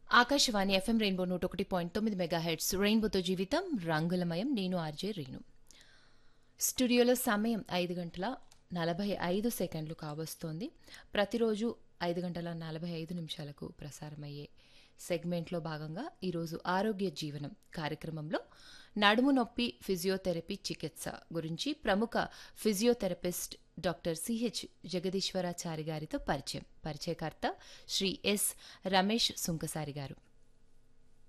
Akashvani FM rainbow నూట ఒకటి point తొమ్మిది మెగా హెడ్స్ రెయిన్బోతో జీవితం రంగులమయం నేను ఆర్జే రీను స్టూడియోలో సమయం ఐదు గంటల నలభై ఐదు సెకండ్లు కావస్తోంది ప్రతిరోజు ఐదు గంటల నలభై ఐదు నిమిషాలకు ప్రసారమయ్యే సెగ్మెంట్లో భాగంగా ఈరోజు ఆరోగ్య జీవనం కార్యక్రమంలో నడుము నొప్పి ఫిజియోథెరపీ చికిత్స గురించి ప్రముఖ ఫిజియోథెరపిస్ట్ డాక్టర్ సిహెచ్ జగదీశ్వరాచారి గారితో పరిచయం పరిచయకర్త శ్రీ ఎస్ రమేష్ సుంకసారి గారు